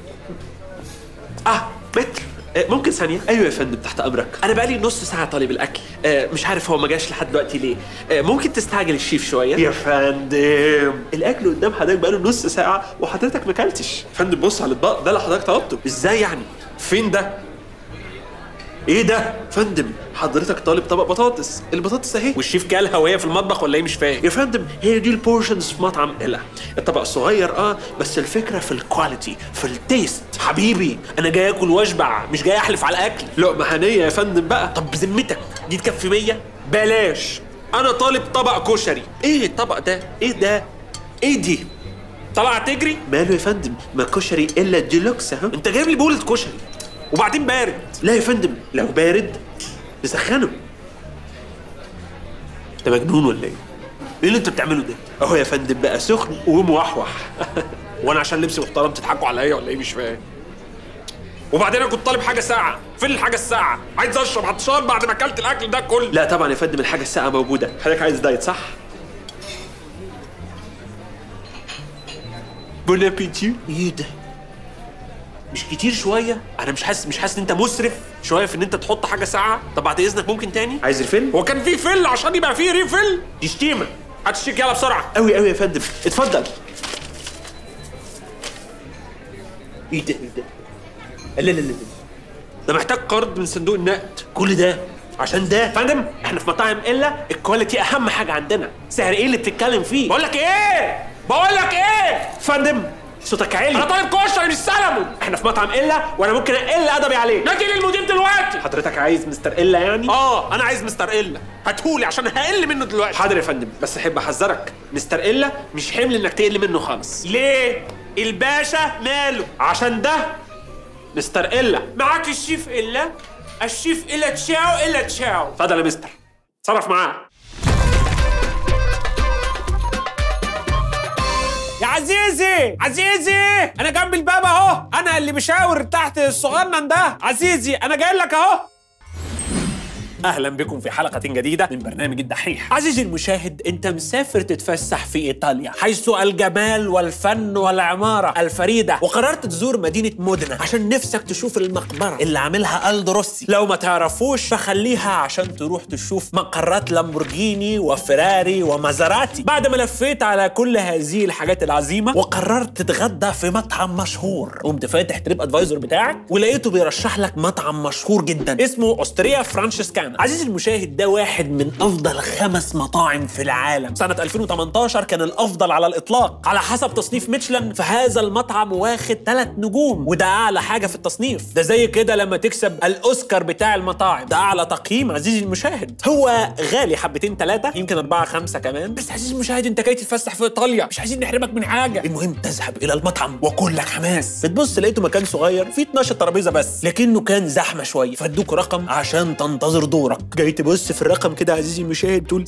اه متر آه، ممكن ثانية؟ أيوة يا فندم تحت أمرك، أنا بقالي نص ساعة طالب الأكل، آه، مش عارف هو ما جاش لحد دلوقتي ليه، آه، ممكن تستعجل الشيف شوية؟ يا فندم الأكل قدام حضرتك بقاله نص ساعة وحضرتك ما أكلتش، فندم بص على الأطباق ده اللي حضرتك طلبته، إزاي يعني؟ فين ده؟ ايه ده؟ فندم حضرتك طالب طبق بطاطس، البطاطس اهي والشيف كلها وهي في المطبخ ولا ايه مش فاهم؟ يا فندم هي دي البورشنز في مطعم إلا الطبق صغير اه بس الفكرة في الكواليتي في التيست حبيبي انا جاي اكل واشبع مش جاي احلف على الاكل لقمة هنية يا فندم بقى طب بذمتك دي تكفي 100 بلاش انا طالب طبق كشري ايه الطبق ده؟ ايه ده؟ ايه دي؟ طلع تجري؟ ماله يا فندم ما كشري الا ديلوكس اهو انت جايب لي بولة كشري وبعدين بارد لا يا فندم لو بارد نسخنه انت مجنون ولا ايه؟ ايه اللي انت بتعمله ده؟ اهو يا فندم بقى سخن وموحوح وانا عشان لبسي محترم تضحكوا عليا ولا ايه مش فاهم وبعدين انا كنت طالب حاجه ساعه فين الحاجه الساعه عايز اشرب عطشان بعد ما اكلت الاكل ده كله لا طبعا يا فندم الحاجه الساعه موجوده حضرتك عايز دايت صح بون ابيتي ايه ده مش كتير شويه انا مش حاسس مش حاسس ان انت مسرف شويه في ان انت تحط حاجه ساعه طب بعد اذنك ممكن تاني عايز الفيلم هو كان في فيل عشان يبقى فيه ريفيل دي شتيمه هات الشيك يلا بسرعه قوي قوي يا فندم اتفضل ايه ده ايه ده لا لا لا لا ده محتاج قرض من صندوق النقد كل ده عشان ده فندم احنا في مطاعم الا الكواليتي اهم حاجه عندنا سعر ايه اللي بتتكلم فيه بقول لك ايه بقول لك ايه فندم صوتك عالي انا طالب كشري مش سلمون احنا في مطعم الا وانا ممكن اقل ادبي عليك نادي للمدير دلوقتي حضرتك عايز مستر الا يعني اه انا عايز مستر الا هاتهولي عشان هقل منه دلوقتي حاضر يا فندم بس احب احذرك مستر الا مش حمل انك تقل منه خالص ليه الباشا ماله عشان ده مستر الا معاك الشيف الا الشيف الا تشاو الا تشاو اتفضل يا مستر اتصرف معاه يا عزيزي عزيزي انا جنب الباب اهو انا اللي بشاور تحت الصغنن ده عزيزي انا جاي لك اهو اهلا بكم في حلقه جديده من برنامج الدحيح عزيزي المشاهد انت مسافر تتفسح في ايطاليا حيث الجمال والفن والعماره الفريده وقررت تزور مدينه مودنا عشان نفسك تشوف المقبره اللي عاملها الدو روسي لو ما تعرفوش فخليها عشان تروح تشوف مقرات لامبورجيني وفراري ومازراتي بعد ما لفيت على كل هذه الحاجات العظيمه وقررت تتغدى في مطعم مشهور قمت فاتح تريب ادفايزر بتاعك ولقيته بيرشح لك مطعم مشهور جدا اسمه اوستريا فرانشسكانا عزيزي المشاهد ده واحد من افضل خمس مطاعم في العالم سنه 2018 كان الافضل على الاطلاق على حسب تصنيف ميشلان فهذا المطعم واخد ثلاث نجوم وده اعلى حاجه في التصنيف ده زي كده لما تكسب الاوسكار بتاع المطاعم ده اعلى تقييم عزيزي المشاهد هو غالي حبتين ثلاثه يمكن اربعه خمسه كمان بس عزيزي المشاهد انت جاي تتفسح في ايطاليا مش عايزين نحرمك من حاجه المهم تذهب الى المطعم وكلك حماس بتبص لقيته مكان صغير فيه 12 ترابيزه بس لكنه كان زحمه شويه فادوك رقم عشان تنتظر دورك جاي تبص في الرقم كده عزيزي المشاهد تقول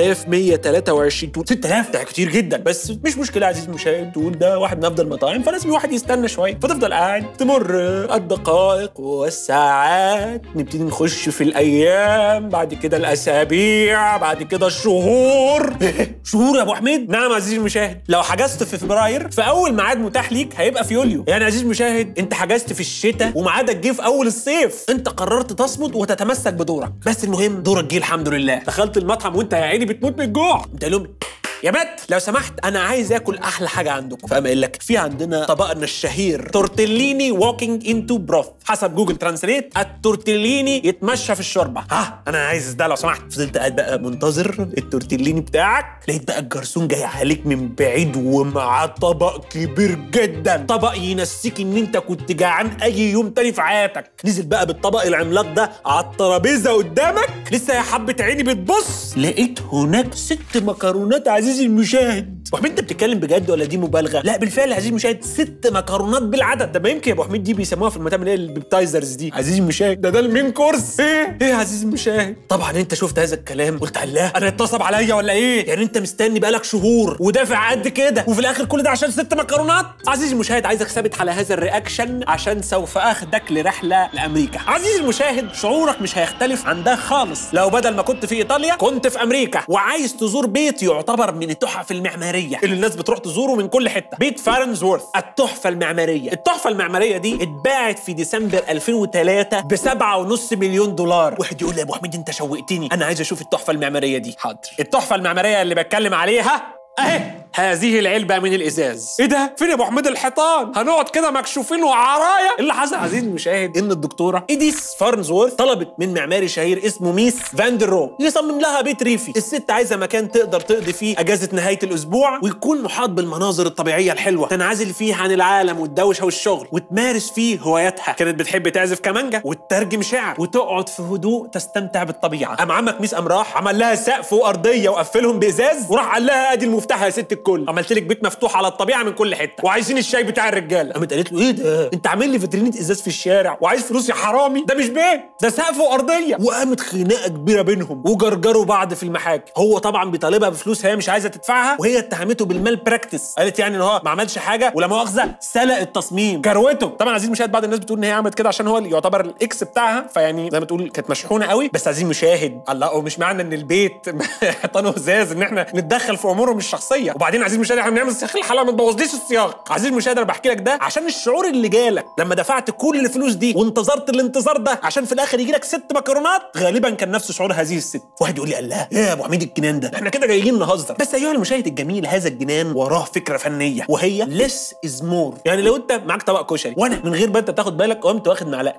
6123 تقول 6000 ده كتير جدا بس مش مشكله عزيزي المشاهد تقول ده واحد من افضل المطاعم فلازم الواحد يستنى شويه فتفضل قاعد تمر الدقائق والساعات نبتدي نخش في الايام بعد كده الاسابيع بعد كده الشهور شهور يا ابو حميد نعم عزيزي المشاهد لو حجزت في فبراير في اول ميعاد متاح ليك هيبقى في يوليو يعني عزيزي المشاهد انت حجزت في الشتاء وميعادك جه في اول الصيف انت قررت تصمد وتتمسك بدورك بس المهم دورك جه الحمد لله دخلت المطعم وانت يا عيني بتموت من الجوع انت لهم يا بت لو سمحت انا عايز اكل احلى حاجه عندكم فقام قايل لك في عندنا طبقنا الشهير تورتليني ووكينج انتو بروث حسب جوجل ترانسليت التورتليني يتمشى في الشوربه ها انا عايز ده لو سمحت فضلت قاعد بقى منتظر التورتليني بتاعك لقيت بقى الجرسون جاي عليك من بعيد ومعاه طبق كبير جدا طبق ينسيك ان انت كنت جعان اي يوم تاني في حياتك نزل بقى بالطبق العملاق ده على الترابيزه قدامك لسه يا حبه عيني بتبص لقيت هناك ست مكرونات عزيزي المشاهد ابو حميد انت بتتكلم بجد ولا دي مبالغه لا بالفعل يا عزيزي المشاهد ست مكرونات بالعدد ده ما يمكن يا ابو حميد دي بيسموها في المطاعم اللي هي البيبتايزرز دي عزيزي المشاهد ده ده المين كورس ايه ايه يا عزيزي المشاهد طبعا انت شفت هذا الكلام قلت الله انا اتنصب عليا ولا ايه يعني انت مستني بقالك شهور ودافع قد كده وفي الاخر كل ده عشان ست مكرونات عزيزي المشاهد عايزك ثابت على هذا الرياكشن عشان سوف اخدك لرحله لامريكا عزيزي المشاهد شعورك مش هيختلف عن ده خالص لو بدل ما كنت في ايطاليا كنت في امريكا وعايز تزور بيت يعتبر من التحف المعماريه المعماريه اللي الناس بتروح تزوره من كل حته بيت فارنزورث التحفه المعماريه التحفه المعماريه دي اتباعت في ديسمبر 2003 ب 7.5 مليون دولار واحد يقول لي يا ابو حميد انت شوقتني انا عايز اشوف التحفه المعماريه دي حاضر التحفه المعماريه اللي بتكلم عليها اهي هذه العلبة من الإزاز إيه ده؟ فين يا أبو حميد الحيطان؟ هنقعد كده مكشوفين وعرايا اللي حصل عزيزي المشاهد إن الدكتورة إيديس فارنزورث طلبت من معماري شهير اسمه ميس فاندرو يصمم لها بيت ريفي الست عايزة مكان تقدر تقضي فيه أجازة نهاية الأسبوع ويكون محاط بالمناظر الطبيعية الحلوة تنعزل فيه عن العالم والدوشة والشغل وتمارس فيه هواياتها كانت بتحب تعزف كمانجا وتترجم شعر وتقعد في هدوء تستمتع بالطبيعة قام عمك ميس قام راح عمل لها سقف وأرضية وقفلهم بإزاز وراح قال لها أدي المفتاح يا ست الكل عملت لك بيت مفتوح على الطبيعه من كل حته وعايزين الشاي بتاع الرجاله قامت قالت له ايه ده انت عامل لي فيترينه ازاز في الشارع وعايز فلوس يا حرامي ده مش بيت ده سقف وارضيه وقامت خناقه كبيره بينهم وجرجروا بعض في المحاكم هو طبعا بيطالبها بفلوس هي مش عايزه تدفعها وهي اتهمته بالمال براكتس قالت يعني ان هو ما عملش حاجه ولا مؤاخذه سلق التصميم كروته طبعا عزيز المشاهد بعض الناس بتقول ان هي عملت كده عشان هو اللي يعتبر الاكس بتاعها فيعني زي ما تقول كانت مشحونه قوي بس عزيز المشاهد الله هو مش معنى ان البيت حيطانه ازاز ان احنا نتدخل في امورهم الشخصيه وبعدين عزيز المشاهد احنا بنعمل سياق الحلقه ما تبوظليش السياق عزيز المشاهد انا بحكي لك ده عشان الشعور اللي جالك لما دفعت كل الفلوس دي وانتظرت الانتظار ده عشان في الاخر يجي لك ست مكرونات غالبا كان نفس شعور هذه الست واحد يقول لي الله ايه يا ابو حميد الجنان ده احنا كده جايين نهزر بس ايها المشاهد الجميل هذا الجنان وراه فكره فنيه وهي ليس از مور يعني لو انت معاك طبق كشري وانا من غير ما انت تاخد بالك قمت واخد معلقه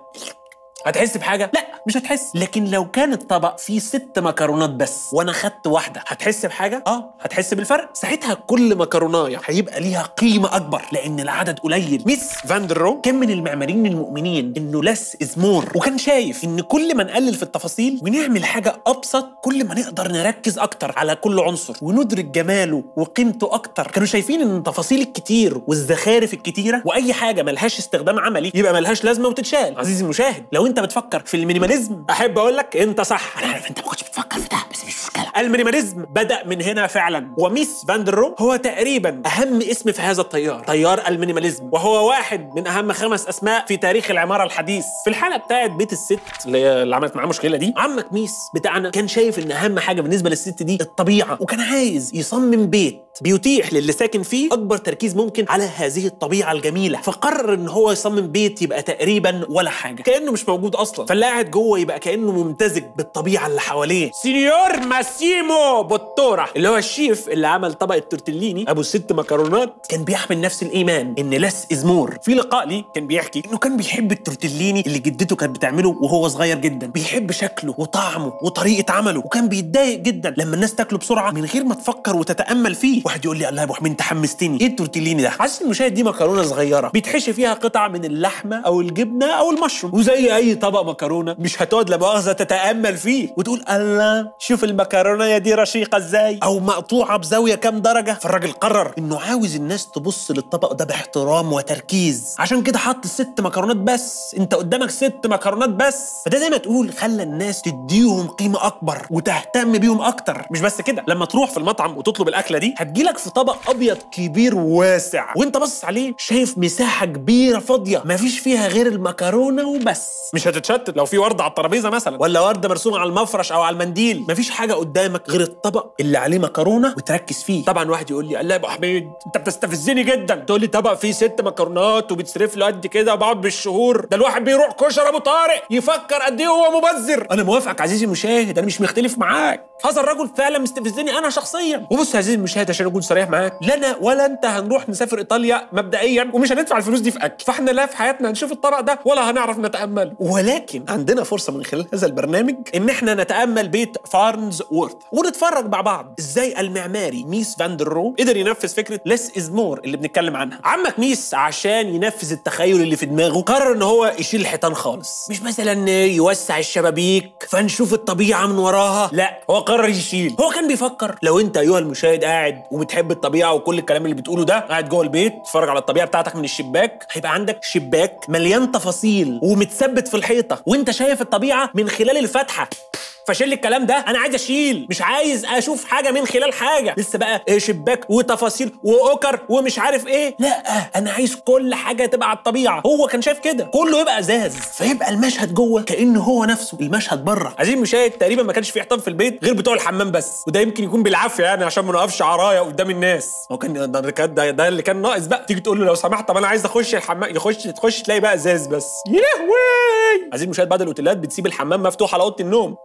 هتحس بحاجه لا مش هتحس لكن لو كان الطبق فيه ست مكرونات بس وانا خدت واحده هتحس بحاجه اه هتحس بالفرق ساعتها كل مكرونايه هيبقى ليها قيمه اكبر لان العدد قليل ميس فاندرو كان من المعماريين المؤمنين انه لس از مور وكان شايف ان كل ما نقلل في التفاصيل ونعمل حاجه ابسط كل ما نقدر نركز اكتر على كل عنصر وندرك جماله وقيمته اكتر كانوا شايفين ان التفاصيل الكتير والزخارف الكتيره واي حاجه ملهاش استخدام عملي يبقى ملهاش لازمه وتتشال عزيزي المشاهد لو انت بتفكر في المينيماليزم احب اقول لك انت صح انا عارف انت ما كنتش بتفكر في ده بس مش مشكله المينيماليزم بدا من هنا فعلا وميس فاندرو هو تقريبا اهم اسم في هذا التيار تيار المينيماليزم وهو واحد من اهم خمس اسماء في تاريخ العماره الحديث في الحاله بتاعت بيت الست اللي هي اللي عملت معاه المشكله دي عمك ميس بتاعنا كان شايف ان اهم حاجه بالنسبه للست دي الطبيعه وكان عايز يصمم بيت بيتيح للي ساكن فيه اكبر تركيز ممكن على هذه الطبيعه الجميله فقرر ان هو يصمم بيت يبقى تقريبا ولا حاجه كانه مش موجود اصلا فاللي قاعد جوه يبقى كانه ممتزج بالطبيعه اللي حواليه سينيور ماسيمو بوتورا اللي هو الشيف اللي عمل طبق التورتليني ابو ست مكرونات كان بيحمل نفس الايمان ان لس از مور في لقاء ليه كان بيحكي انه كان بيحب التورتليني اللي جدته كانت بتعمله وهو صغير جدا بيحب شكله وطعمه وطريقه عمله وكان بيتضايق جدا لما الناس تاكله بسرعه من غير ما تفكر وتتامل فيه واحد يقول لي الله يا ابو حميد انت حمستني ايه التورتليني ده عايز المشاهد دي مكرونه صغيره بيتحشي فيها قطع من اللحمه او الجبنه او المشروم وزي اي طبق مكرونه مش هتقعد لا مؤاخذه تتامل فيه وتقول الله شوف المكرونه يا دي رشيقه ازاي او مقطوعه بزاويه كام درجه فالراجل قرر انه عاوز الناس تبص للطبق ده باحترام وتركيز عشان كده حط ست مكرونات بس انت قدامك ست مكرونات بس فده زي ما تقول خلى الناس تديهم قيمه اكبر وتهتم بيهم اكتر مش بس كده لما تروح في المطعم وتطلب الاكله دي هتجيلك في طبق ابيض كبير وواسع وانت باصص عليه شايف مساحه كبيره فاضيه مفيش فيها غير المكرونه وبس مش هتتشتت لو في ورده على الترابيزه مثلا ولا ورده مرسومه على المفرش او على المنديل مفيش حاجه قدامك غير الطبق اللي عليه مكرونه وتركز فيه طبعا واحد يقول لي الله يا ابو حميد انت بتستفزني جدا تقول لي طبق فيه ست مكرونات وبتصرف له قد كده وبقعد بالشهور ده الواحد بيروح كشر ابو طارق يفكر قد ايه هو مبذر انا موافقك عزيزي المشاهد انا مش مختلف معاك هذا الرجل فعلا مستفزني انا شخصيا وبص يا عزيزي المشاهد عشان اكون صريح معاك لا انا ولا انت هنروح نسافر ايطاليا مبدئيا ومش هندفع الفلوس دي في اكل فاحنا لا في حياتنا هنشوف الطبق ده ولا هنعرف نتامله ولكن عندنا فرصه من خلال هذا البرنامج ان احنا نتامل بيت فارنز وورث ونتفرج مع بعض ازاي المعماري ميس فاندر رو قدر ينفذ فكره ليس از مور اللي بنتكلم عنها عمك ميس عشان ينفذ التخيل اللي في دماغه قرر ان هو يشيل الحيطان خالص مش مثلا يوسع الشبابيك فنشوف الطبيعه من وراها لا هو قرر يشيل هو كان بيفكر لو انت ايها المشاهد قاعد وبتحب الطبيعه وكل الكلام اللي بتقوله ده قاعد جوه البيت تتفرج على الطبيعه بتاعتك من الشباك هيبقى عندك شباك مليان تفاصيل ومتثبت في الحيطه وانت شايف الطبيعه من خلال الفتحه فشيل لي الكلام ده انا عايز اشيل مش عايز اشوف حاجه من خلال حاجه لسه بقى إيه شباك وتفاصيل واوكر ومش عارف ايه لا انا عايز كل حاجه تبقى على الطبيعه هو كان شايف كده كله يبقى ازاز فيبقى المشهد جوه كانه هو نفسه المشهد بره عايزين مشاهد تقريبا ما كانش في حيطان في البيت غير بتوع الحمام بس وده يمكن يكون بالعافيه يعني عشان ما نقفش عرايا قدام الناس هو كان ده, ده, ده, ده اللي كان ناقص بقى تيجي تقول له لو سمحت طب انا عايز اخش الحمام يخش تخش تلاقي بقى ازاز بس يا لهوي عايزين مشاهد بعد الاوتيلات بتسيب الحمام مفتوح على اوضه النوم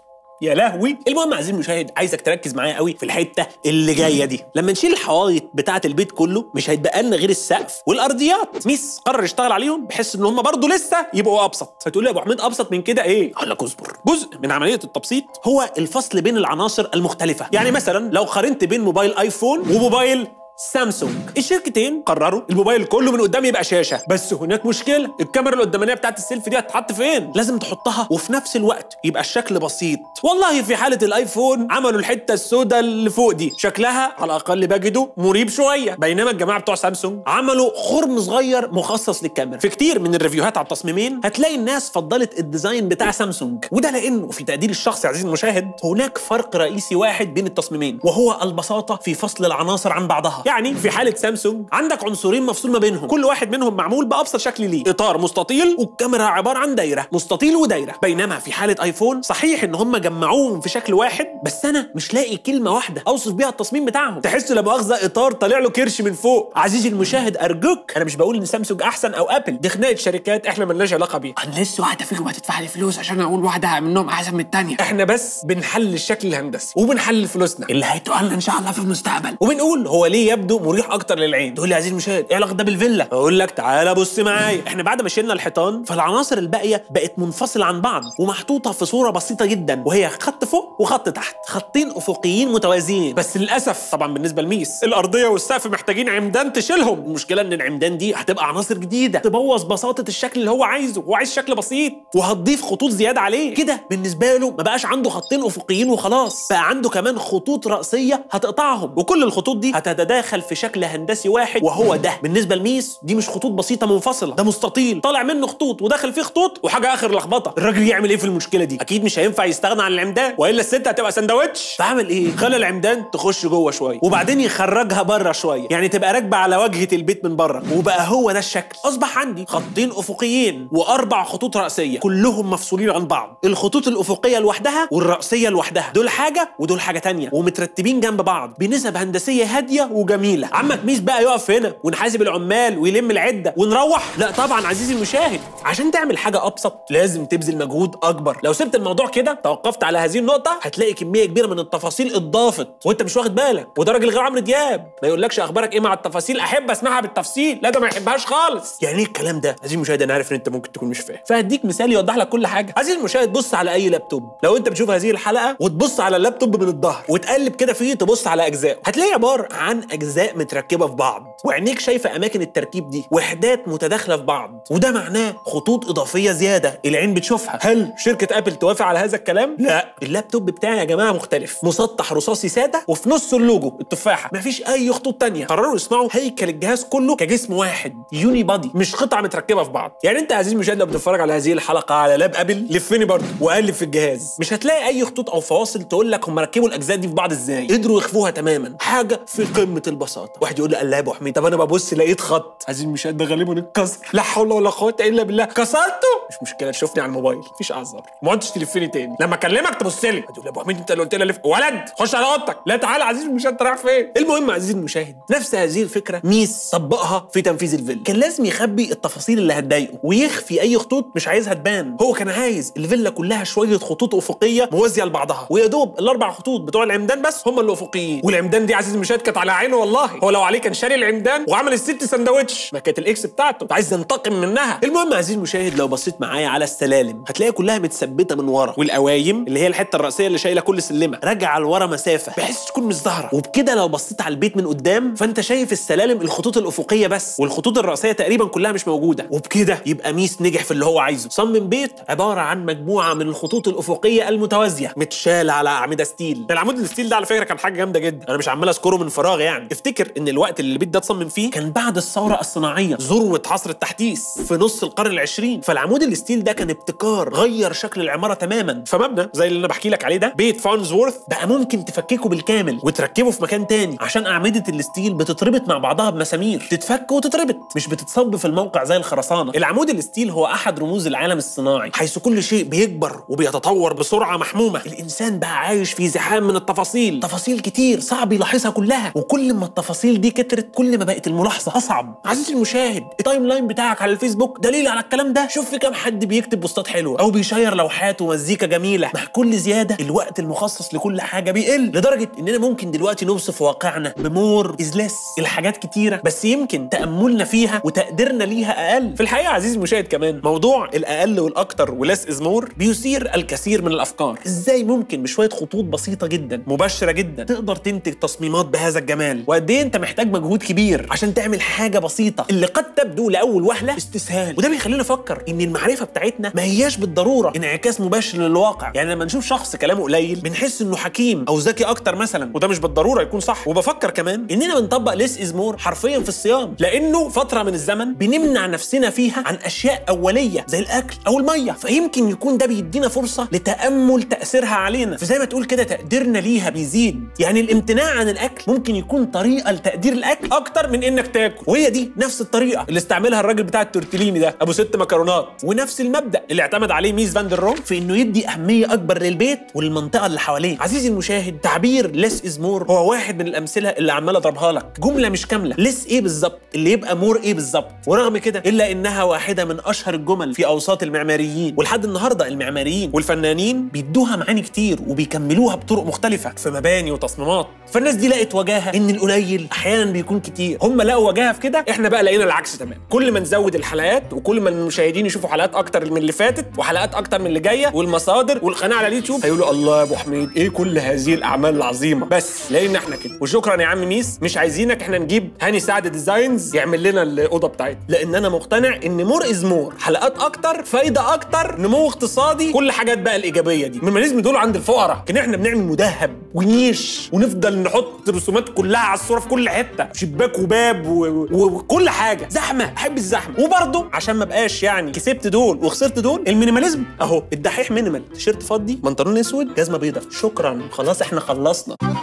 يا لهوي المهم عايزين المشاهد عايزك تركز معايا قوي في الحته اللي جايه دي لما نشيل الحوايط بتاعه البيت كله مش هيتبقى لنا غير السقف والارضيات ميس قرر يشتغل عليهم بحيث ان هم برضه لسه يبقوا ابسط فتقول لي يا ابو حميد ابسط من كده ايه اقول لك اصبر جزء من عمليه التبسيط هو الفصل بين العناصر المختلفه يعني مثلا لو قارنت بين موبايل ايفون وموبايل سامسونج الشركتين قرروا الموبايل كله من قدام يبقى شاشه بس هناك مشكله الكاميرا القدامانيه بتاعت السيلفي دي هتتحط فين لازم تحطها وفي نفس الوقت يبقى الشكل بسيط والله في حاله الايفون عملوا الحته السوداء اللي فوق دي شكلها على الاقل بجده مريب شويه بينما الجماعه بتوع سامسونج عملوا خرم صغير مخصص للكاميرا في كتير من الريفيوهات على التصميمين هتلاقي الناس فضلت الديزاين بتاع سامسونج وده لانه في تقدير الشخصي عزيزي المشاهد هناك فرق رئيسي واحد بين التصميمين وهو البساطه في فصل العناصر عن بعضها يعني في حاله سامسونج عندك عنصرين مفصول ما بينهم كل واحد منهم معمول بابسط شكل ليه اطار مستطيل والكاميرا عباره عن دايره مستطيل ودايره بينما في حاله ايفون صحيح ان هم جمعوهم في شكل واحد بس انا مش لاقي كلمه واحده اوصف بيها التصميم بتاعهم تحس لا مؤاخذه اطار طالع له كرش من فوق عزيزي المشاهد ارجوك انا مش بقول ان سامسونج احسن او ابل دي خناقه شركات احنا ملناش علاقه بيها انا لسه واحده فيكم هتدفع لي فلوس عشان اقول واحده منهم احسن من الثانيه احنا بس بنحلل الشكل الهندسي وبنحلل فلوسنا اللي هيتقال لنا ان شاء الله في المستقبل وبنقول هو ليه يبدو مريح اكتر للعين تقول لي يا عزيزي المشاهد ايه علاقه ده بالفيلا اقول لك تعالى بص معايا احنا بعد ما شلنا الحيطان فالعناصر الباقيه بقت منفصله عن بعض ومحطوطه في صوره بسيطه جدا وهي خط فوق وخط تحت خطين افقيين متوازيين بس للاسف طبعا بالنسبه لميس الارضيه والسقف محتاجين عمدان تشيلهم المشكله ان العمدان دي هتبقى عناصر جديده تبوظ بساطه الشكل اللي هو عايزه هو عايز شكل بسيط وهتضيف خطوط زياده عليه كده بالنسبه له ما بقاش عنده خطين افقيين وخلاص بقى عنده كمان خطوط راسيه هتقطعهم وكل الخطوط دي هتتداخل في شكل هندسي واحد وهو ده بالنسبه لميس دي مش خطوط بسيطه منفصله ده مستطيل طالع منه خطوط وداخل فيه خطوط وحاجه اخر لخبطه الراجل يعمل ايه في المشكله دي اكيد مش هينفع يستغنى عن العمدان والا الست هتبقى سندوتش فعمل ايه خلى العمدان تخش جوه شويه وبعدين يخرجها بره شويه يعني تبقى راكبه على واجهه البيت من بره وبقى هو ده الشكل اصبح عندي خطين افقيين واربع خطوط راسيه كلهم مفصولين عن بعض الخطوط الافقيه لوحدها والراسيه لوحدها دول حاجه ودول حاجه تانية ومترتبين جنب بعض بنسب هندسيه هاديه وجميله عمك ميس بقى يقف هنا ونحاسب العمال ويلم العده ونروح لا طبعا عزيزي المشاهد عشان تعمل حاجه ابسط لازم تبذل مجهود اكبر لو سبت الموضوع كده توقفت على هذه النقطه هتلاقي كميه كبيره من التفاصيل اتضافت وانت مش واخد بالك وده راجل غير عمرو دياب ما يقولكش اخبارك ايه مع التفاصيل احب اسمعها بالتفصيل لا ده ما يحبهاش خالص يعني ايه الكلام ده عزيزي المشاهد انا عارف ان انت ممكن تكون مش فاهم فهديك مثال يوضح لك كل حاجه عزيزي المشاهد بص على اي لابتوب لو انت بتشوف هذه الحلقه وتبص على اللابتوب من الظهر وتقلب كده فيه تبص على اجزاء هتلاقي عباره عن اجزاء متركبه في بعض وعينيك شايفه اماكن التركيب دي وحدات متداخله في بعض وده معناه خطوط اضافيه زياده العين بتشوفها هل شركه ابل توافق على هذا الكلام لا اللابتوب بتاعي يا جماعه مختلف مسطح رصاصي ساده وفي نصه اللوجو التفاحه مفيش اي خطوط تانية قرروا يصنعوا هيكل الجهاز كله كجسم واحد يوني بادي مش قطع متركبه في بعض يعني انت يا عزيزي المشاهد لو بتتفرج على هذه الحلقه على لاب ابل لفني برضه وقلب في الجهاز مش هتلاقي اي خطوط او فواصل تقول لك هم ركبوا الاجزاء دي في بعض ازاي قدروا يخفوها تماما حاجه في قمه البساطه واحد يقول لي الله يا ابو حميد طب انا ببص لقيت خط عزيزي المشاهد ده غالبا اتكسر لا حول ولا قوه الا بالله كسرته مش مشكله تشوفني على الموبايل مفيش اعذار ما عدتش تلفني تاني لما اكلمك تبص لي هتقول يا ابو حميد انت اللي قلت لي الف ولد خش على اوضتك لا تعالى عزيزي المشاهد انت رايح فين المهم عزيزي المشاهد نفس هذه الفكره ميس طبقها في تنفيذ الفيلا كان لازم يخبي التفاصيل اللي هتضايقه ويخفي اي خطوط مش عايزها تبان هو كان عايز الفيلا كلها شويه خطوط افقيه موازيه لبعضها ويا دوب الاربع خطوط بتوع العمدان بس هم اللي افقيين والعمدان دي عزيزي المشاهد كانت على عينه والله هو لو عليه كان شاري العمدان وعمل الست سندوتش ما كانت الاكس بتاعته عايز ينتقم منها المهم عزيزي المشاهد لو بصيت معايا على السلالم هتلاقي كلها متثبته من ورا والقوايم اللي هي الحته الرئيسيه اللي شايله كل سلمه راجعه لورا مسافه بحيث تكون مش ظاهره وبكده لو بصيت على البيت من قدام فانت شايف السلالم الخطوط الافقيه بس والخطوط الرئيسيه تقريبا كلها مش موجوده وبكده يبقى ميس نجح في اللي هو عايزه صمم بيت عباره عن مجموعه من الخطوط الافقيه المتوازيه متشاله على اعمده ستيل العمود الستيل ده على فكره كان حاجه جامده جدا انا مش عمال اذكره من فراغ يعني افتكر ان الوقت اللي البيت ده اتصمم فيه كان بعد الثوره الصناعيه ذروه عصر التحديث في نص القرن العشرين فالعمود الستيل ده كان ابتكار غير شكل العماره تماما فمبنى زي اللي انا بحكي لك عليه ده بيت فارنزورث بقى ممكن تفككه بالكامل وتركبه في مكان تاني عشان اعمده الستيل بتتربط مع بعضها بمسامير تتفك وتتربط مش بتتصب في الموقع زي الخرسانه العمود الستيل هو احد رموز العالم الصناعي حيث كل شيء بيكبر وبيتطور بسرعه محمومه الانسان بقى عايش في زحام من التفاصيل تفاصيل كتير صعب يلاحظها كلها وكل ما التفاصيل دي كترت كل ما بقت الملاحظه اصعب عزيزي المشاهد التايم لاين بتاعك على الفيسبوك دليل على الكلام ده شوف في كام حد بيكتب بوستات حلوه او بيشير لوحات ومزيكا جميله مع كل زياده الوقت المخصص لكل حاجه بيقل لدرجه اننا ممكن دلوقتي نوصف واقعنا بمور از ليس الحاجات كتيره بس يمكن تاملنا فيها وتقديرنا ليها اقل في الحقيقه عزيزي المشاهد كمان موضوع الاقل والاكتر ولس از مور بيثير الكثير من الافكار ازاي ممكن بشويه خطوط بسيطه جدا مباشره جدا تقدر تنتج تصميمات بهذا الجمال وقد ايه انت محتاج مجهود كبير عشان تعمل حاجه بسيطه اللي قد تبدو لاول وهله استسهال وده بيخلينا نفكر ان المعرفه بتاعتنا ما هياش بالضروره انعكاس مباشر للواقع يعني لما نشوف شخص كلامه قليل بنحس انه حكيم او ذكي اكتر مثلا وده مش بالضروره يكون صح وبفكر كمان اننا بنطبق ليس از مور حرفيا في الصيام لانه فتره من الزمن بنمنع نفسنا فيها عن اشياء اوليه زي الاكل او الميه فيمكن يكون ده بيدينا فرصه لتامل تاثيرها علينا فزي ما تقول كده تقديرنا ليها بيزيد يعني الامتناع عن الاكل ممكن يكون طريقه لتقدير الاكل اكتر من انك تاكل وهي دي نفس الطريقه اللي استعملها الراجل بتاع التورتليني ده ابو ست مكرونات ونفس المبدا اللي اعتمد عليه ميس فان der روم في انه يدي اهميه اكبر للبيت وللمنطقه اللي حواليه عزيزي المشاهد تعبير ليس از مور هو واحد من الامثله اللي عمال اضربها لك جمله مش كامله ليس ايه بالظبط اللي يبقى مور ايه بالظبط ورغم كده الا انها واحده من اشهر الجمل في اوساط المعماريين ولحد النهارده المعماريين والفنانين بيدوها معاني كتير وبيكملوها بطرق مختلفه في مباني وتصميمات فالناس دي لقت وجاهه ان القليل احيانا بيكون كتير هم لقوا وجاهه في كده احنا بقى لقينا العكس تمام كل ما نزود الحلقات وكل ما المشاهدين يشوفوا حلقات اكتر من اللي فاتت وحلقات اكتر من اللي جايه والمصادر والقناه على اليوتيوب هيقولوا الله يا ابو حميد ايه كل هذه الاعمال العظيمه بس لقينا احنا كده وشكرا يا عم ميس مش عايزينك احنا نجيب هاني سعد ديزاينز يعمل لنا الاوضه بتاعتنا لان انا مقتنع ان مور از مور حلقات اكتر فايده اكتر نمو اقتصادي كل حاجات بقى الايجابيه دي المينيماليزم دول عند الفقراء كان احنا بنعمل مذهب ونيش ونفضل نحط رسومات كلها على الصوره في كل حته شباك وباب و- و- وكل حاجه زحمه احب الزحمه وبرضه عشان ما بقاش يعني كسبت دول وخسرت دول المينيماليزم اهو الدحيح مينيمال تيشيرت فضي بنطلون اسود جزمه بيضاء شكرا خلاص احنا خلصنا